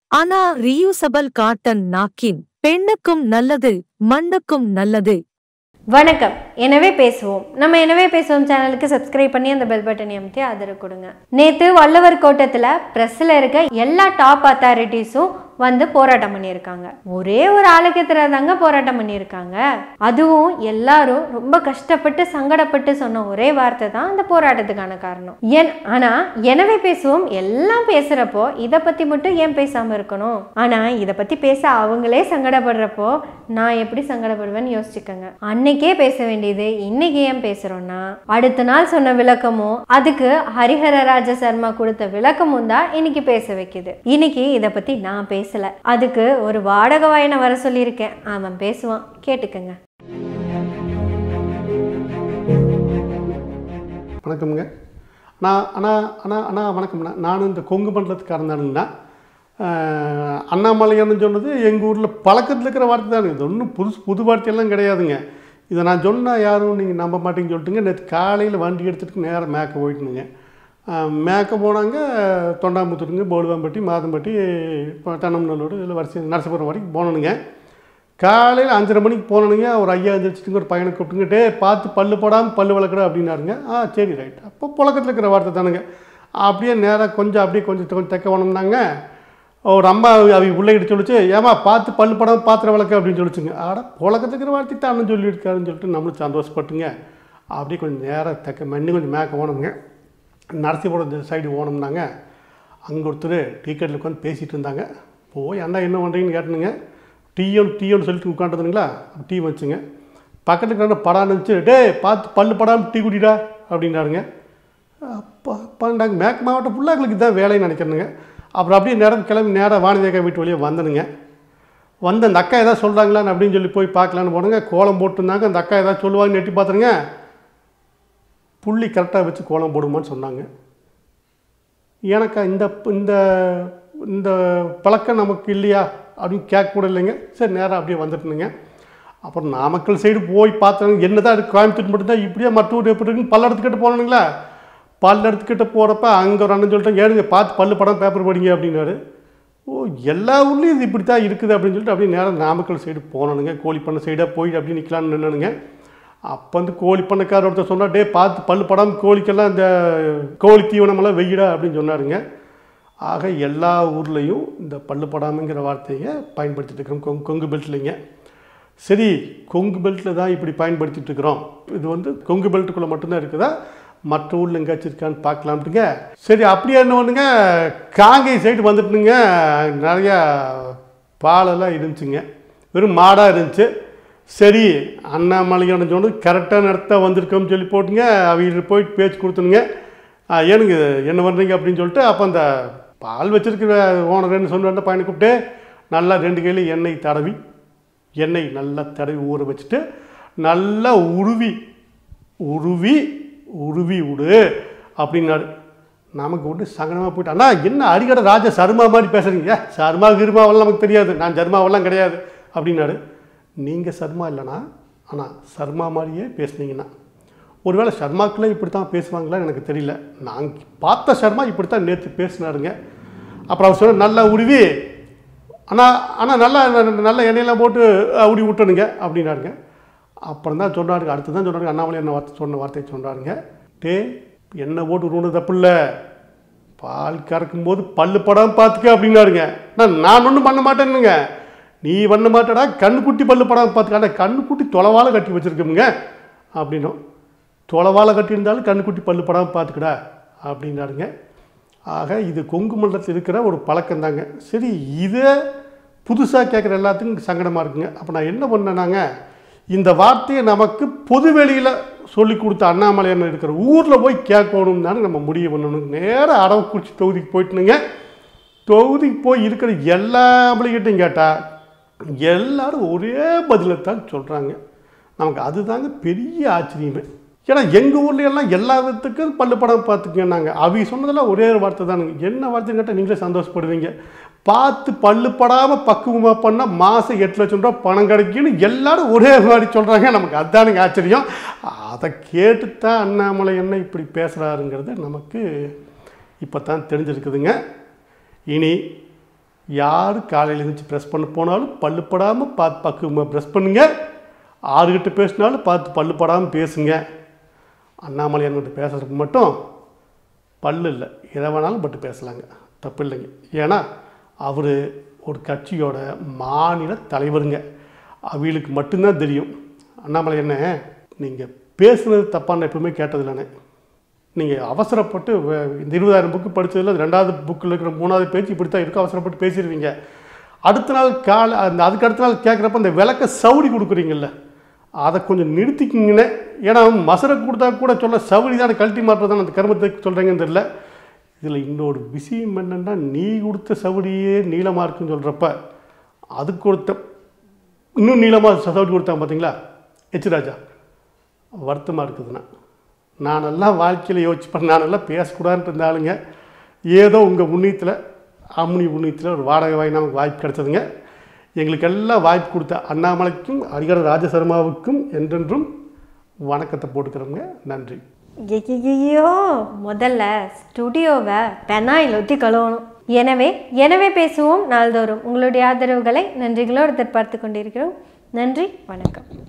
ஆனா reusable cotton நாக்கின் பெண்ணுக்கும் நல்லது மண்ணுக்கும் நல்லது வணக்கம் எனவே பேசுவோம் நம்ம எனவே பேசுவோம் சேனலுக்கு சப்ஸ்கிரைப் பண்ணி அந்த பெல் பட்டனை அமைத்து ஆதரவு கொடுங்க நேற்று வள்ளுவர் கோட்டத்தில் ப்ரெஸ்ஸில் இருக்க எல்லா டாப் அத்தாரிட்டிஸும் வந்து போராட்டம் பண்ணியிருக்காங்க ஒரே ஒரு ஆளுக்கு தாங்க போராட்டம் பண்ணியிருக்காங்க அதுவும் எல்லாரும் ரொம்ப கஷ்டப்பட்டு சங்கடப்பட்டு சொன்ன ஒரே வார்த்தை தான் அந்த போராட்டத்துக்கான காரணம் ஏன் ஆனா எனவே பேசுவோம் எல்லாம் பேசுறப்போ இதை பத்தி மட்டும் ஏன் பேசாம இருக்கணும் ஆனா இதை பத்தி பேச அவங்களே சங்கடப்படுறப்போ நான் எப்படி சங்கடப்படுவேன்னு யோசிச்சுக்கோங்க அன்னைக்கே பேச வேண்டியது இன்னைக்கு ஏன் பேசுறோம்னா அடுத்த நாள் சொன்ன விளக்கமும் அதுக்கு ஹரிஹரராஜ சர்மா கொடுத்த விளக்கமும் தான் இன்னைக்கு பேச வைக்குது இன்னைக்கு இதை பத்தி நான் பேசல அதுக்கு ஒரு வாடகை வாயனை வர சொல்லியிருக்கேன் அவன் பேசுவான் கேட்டுக்கங்க வணக்கமுங்க நான் அண்ணா அண்ணா அண்ணா வணக்கம்ண்ணா நானும் இந்த கொங்கு மண்டலத்துக்காரன் தானுங்கண்ணா ஆஹ், அண்ணாமலையார்னு சொன்னது எங்கள் ஊரில் பழக்கத்தில் இருக்கிற வார்த்தை தானுங்க இது ஒன்றும் புதுசு புது வார்த்தையெல்லாம் கிடையாதுங்க இதை நான் சொன்னால் யாரும் நீங்கள் நம்ப மாட்டீங்கன்னு சொல்லிட்டுங்க நேற்று காலையில் வண்டி எடுத்துகிட்டு நேராக மேக்க போயிட்டுனுங்க ஆஹ், மேக்க போனாங்க தொண்டாமுத்தூருங்க போலுவாம்பட்டி மாதம்பட்டி இப்போ தன்னம்நல்லூர் இதில் வரிசை நரசபுரம் வரைக்கும் போனணுங்க காலையில் அஞ்சரை மணிக்கு போனனுங்க ஒரு ஐயா எழுந்திரிச்சிட்டுங்க ஒரு பையனை கூப்பிட்டுங்க டே பார்த்து பல்லு போடாமல் பல்லு வளர்க்குற அப்படின்னாருங்க ஆ சரி ரைட் அப்போ புழக்கத்தில் இருக்கிற வார்த்தை தானுங்க அப்படியே நேராக கொஞ்சம் அப்படியே கொஞ்சம் கொஞ்சம் தைக்க வேணும்னாங்க ஒரு அம்மா அவங்க பிள்ளைகிட்ட சொல்லிச்சு ஏமா பார்த்து பல்லு படம் பாத்திரம் விளக்கு அப்படின்னு சொல்லிச்சுங்க ஆட புழக்கத்தில் இருக்கிற வார்த்தை தான் அண்ணன் சொல்லியிருக்காருன்னு சொல்லிட்டு நம்மளும் சந்தோஷப்பட்டுங்க அப்படியே கொஞ்சம் நேராக தைக்க மண்ணி கொஞ்சம் மேக்க ஓனமுங்க நரசிபுரம் சைடு ஓனம்னாங்க அங்கே ஒருத்தர் டிக்கெட்டில் உட்காந்து பேசிகிட்டு இருந்தாங்க போய் அண்ணா என்ன பண்ணுறீங்கன்னு கேட்டனுங்க டீயோன்னு டீயோன்னு சொல்லிட்டு உட்காந்துருந்துங்களா டீ வச்சுங்க பக்கத்தில் இருக்கிற படம் இருந்துச்சு டேய் பார்த்து பல்லு படாமல் டீ குடிடா அப்படின்னாருங்க அப்போ பன்னெண்டாங்க மேற்கு மாவட்டம் ஃபுல்லாக இதான் வேலைன்னு நினைக்கிறேனுங்க அப்புறம் அப்படியே நேரம் கிளம்பி நேராக வாணிதேக்கா வீட்டு வழியே வந்தனுங்க வந்து அந்த அக்கா ஏதாவது சொல்கிறாங்களான்னு அப்படின்னு சொல்லி போய் பார்க்கலான்னு போனங்க கோலம் போட்டுருந்தாங்க அந்த அக்கா ஏதாவது சொல்லுவாங்கன்னு எட்டி பார்த்துருங்க புள்ளி கரெக்டாக வச்சு கோலம் போடுமான்னு சொன்னாங்க எனக்கு இந்த இந்த இந்த பழக்கம் நமக்கு இல்லையா அப்படின்னு கேட்க கூட இல்லைங்க சரி நேராக அப்படியே வந்துட்டுனுங்க அப்புறம் நாமக்கல் சைடு போய் பார்த்தோங்க என்ன தான் இருக்குது கோயம்புத்தூர் மட்டும்தான் இப்படியே மற்ற ஊர் எப்படி இருக்குன்னு பல்லடத்துக்கிட்ட போனோங்களா பல்லடத்துக்கிட்ட போகிறப்ப அங்கே ஒரு அண்ணன் சொல்லிட்டாங்க ஏழுங்க பார்த்து பல்லு படம் பேப்பர் படிங்க அப்படின்னாரு ஓ எல்லா ஊர்லேயும் இது இப்படி தான் இருக்குது அப்படின்னு சொல்லிட்டு அப்படியே நேரம் நாமக்கல் சைடு போனோனுங்க கோழி பண்ணை சைடாக போய் அப்படியே நிற்கலான்னு நின்னுங்க அப்போ வந்து கோழி பண்ணக்கார ஒருத்தர் சொன்னா டே பார்த்து பல்லு படாமல் கோழிக்கெல்லாம் இந்த கோழி தீவனமெல்லாம் வெயிடா அப்படின்னு சொன்னாருங்க ஆக எல்லா ஊர்லேயும் இந்த பல்லு படாமங்கிற வார்த்தையை பயன்படுத்திட்டு இருக்கிறோம் கொங்கு கொங்கு பெல்ட்லைங்க சரி கொங்கு பெல்ட்டில் தான் இப்படி பயன்படுத்திட்டு இருக்கிறோம் இது வந்து கொங்கு பெல்ட்டுக்குள்ளே மட்டும்தான் இருக்குதா மற்ற ஊரில் எங்கேயாச்சும் இருக்கான்னு பார்க்கலாம்ட்டுங்க சரி அப்படியே என்ன பண்ணுங்க காங்கை சைடு வந்துட்டுங்க நிறையா பாலெல்லாம் இருந்துச்சுங்க வெறும் மாடாக இருந்துச்சு சரி அண்ணாமலையான சொன்னது கரெக்டான இடத்த வந்திருக்கோம்னு சொல்லி போட்டுங்க அவங்க போயிட்டு பேச்சு கொடுத்துனுங்க "ஆ, ஏனுங்க இது என்ன பண்ணுறீங்க அப்படின்னு சொல்லிட்டு அப்போ அந்த பால் வச்சிருக்கிற ஓனர் என்ன சொன்ன பையனை கூப்பிட்டு நல்லா ரெண்டு கையில் எண்ணெய் தடவி எண்ணெய் நல்லா தடவி ஊற வச்சுட்டு நல்லா உருவி உருவி உருவி விடு அப்படின்னாரு நமக்கு விட்டு சங்கடமாக போயிட்டு அண்ணா என்ன அடிக்கடி ராஜா சர்மா மாதிரி பேசுகிறீங்க சர்மா கிருமாவெல்லாம் நமக்கு தெரியாது நான் சர்மாவெல்லாம் கிடையாது அப்படின்னாரு நீங்கள் சர்மா இல்லைனா ஆனால் சர்மா மாதிரியே பேசுனீங்கன்னா ஒருவேளை சர்மாக்களே இப்படி தான் பேசுவாங்களான்னு எனக்கு தெரியல நாங்கள் பார்த்த சர்மா இப்படி தான் நேற்று பேசினாருங்க அப்புறம் அவர் சொன்ன நல்லா உருவி ஆனால் ஆனால் நல்லா ந- நல்ல எண்ணெயெல்லாம் போட்டு அப்படி விட்டணுங்க அப்படின்னாருங்க அப்புறம் தான் சொன்னாருங்க அடுத்து தான் சொன்னாருங்க அண்ணாமலை என்ன வார்த்தை சொன்ன வார்த்தையை சொன்னாருங்க டே எண்ணெய் போட்டு விடுறது தப்பு இல்லை பால் கறக்கும்போது பல்லு படாமல் பார்த்துக்க அப்படின்னாருங்க நான் நான் ஒன்றும் பண்ண மாட்டேன்னுங்க நீ பண்ண மாட்டடா கண்ணுக்குட்டி பல்லு படாமல் பார்த்துக்க கண்ணுக்குட்டி தொலைவால கட்டி வச்சுருக்கோமுங்க அப்படின்னும் தொலைவால கட்டியிருந்தாலும் கண்ணுக்குட்டி பல்லு படாமல் பார்த்துக்கடா அப்படின்னாருங்க ஆக இது கொங்கு மண்டலத்தில் இருக்கிற ஒரு பழக்கம் தாங்க சரி இதை புதுசாக கேட்குற எல்லாத்துக்கும் சங்கடமாக இருக்குங்க அப்போ நான் என்ன பண்ணேனாங்க இந்த வார்த்தையை நமக்கு பொது வெளியில் சொல்லி கொடுத்த அண்ணாமலையார் இருக்கிற ஊரில் போய் கேட்கணும் தானே நம்ம முடிவு பண்ணணும் நேராக அரவக்குறிச்சி தொகுதிக்கு போயிட்டுனுங்க தொகுதிக்கு போய் இருக்கிற எல்லா பிள்ளைகிட்டையும் கேட்டால் எல்லாரும் ஒரே பதிலை தான் சொல்கிறாங்க நமக்கு அதுதாங்க பெரிய ஆச்சரியமே ஏன்னா எங்கள் ஊர்ல எல்லாம் எல்லா விதத்துக்கும் பல்லு படம் பார்த்துக்கன்னாங்க அவங்க சொன்னதெல்லாம் ஒரே ஒரு வார்த்தை தானுங்க என்ன வார்த்தைன்னு கேட்டால் நீங்களே சந்தோஷப்படுவீங்க பார்த்து பல்லு படாமல் பக்குவமாக பண்ணால் மாதம் எட்டு லட்சம் ரூபா பணம் கிடைக்குன்னு எல்லாரும் ஒரே மாதிரி சொல்கிறாங்க நமக்கு அதுதானுங்க ஆச்சரியம் அதை கேட்டு தான் அண்ணாமலை என்ன இப்படி பேசுகிறாருங்கிறது நமக்கு இப்போ தான் தெரிஞ்சிருக்குதுங்க இனி யார் காலையில் எழுந்துச்சு ப்ரெஸ் பண்ண போனாலும் பல்லு படாமல் பார்த்து பக்கு ப்ரெஸ் பண்ணுங்க ஆறுகிட்ட பேசினாலும் பார்த்து பல்லு படாமல் பேசுங்க அண்ணாமலை என்கிட்ட பேசுறதுக்கு மட்டும் பல்லு இல்லை எதை வேணாலும் பட்டு பேசலாங்க தப்பு இல்லைங்க ஏன்னா அவர் ஒரு கட்சியோட மாநில தலைவருங்க அவங்களுக்கு மட்டும்தான் தெரியும் அண்ணாமலை என்ன நீங்கள் பேசுனது தப்பான எப்பவுமே கேட்டதில்லைண்ணே நீங்கள் அவசரப்பட்டு வ- இந்த இருபதாயிரம் புக்கு படிச்சதுல அது ரெண்டாவது புக்கில் இருக்கிற மூணாவது பேச்சு இப்படி தான் இருக்கும் அவசரப்பட்டு பேசிடுவீங்க அடுத்த நாள் கால அந்த அதுக்கு அடுத்த நாள் கேட்குறப்ப அந்த விளக்க சவுடி கொடுக்குறீங்கல்ல அதை கொஞ்சம் நிறுத்திக்கிங்கண்ணே ஏன்னா மசரை கொடுத்தா கூட சொல்ல சவுடி தான் கழட்டி மாற்றுறதான் அந்த கருமத்துக்கு சொல்கிறீங்கன்னு தெரியல இதில் இன்னொரு விஷயம் என்னென்னா நீ கொடுத்த சவுடியே நீளமாக இருக்குன்னு சொல்கிறப்ப அது கொடுத்த இன்னும் நீளமாக சவுடி கொடுத்தாங்க பார்த்தீங்களா எச் ராஜா வருத்தமாக இருக்குதுண்ணா நானெல்லாம் வாழ்க்கையில் யோசிப்பேன் நானெல்லாம் பேசக்கூடாதுன்ட்டு இருந்த ஆளுங்க ஏதோ உங்கள் புண்ணியத்தில் அம்னி புண்ணியத்தில் ஒரு வாடகை வாங்கி நமக்கு வாய்ப்பு கிடைச்சதுங்க எங்களுக்கெல்லாம் வாய்ப்பு கொடுத்த அண்ணாமலைக்கும் ஹரிகர ராஜசர்மாவுக்கும் என்றென்றும் வணக்கத்தை போட்டுக்கிறோங்க நன்றி ஐயோ முதல்ல ஸ்டுடியோவை பெனாயில் ஊற்றி கழுவணும் எனவே எனவே பேசுவோம் நாள்தோறும் உங்களுடைய ஆதரவுகளை நன்றிகளோடு எதிர்பார்த்து கொண்டிருக்கிறோம் நன்றி வணக்கம்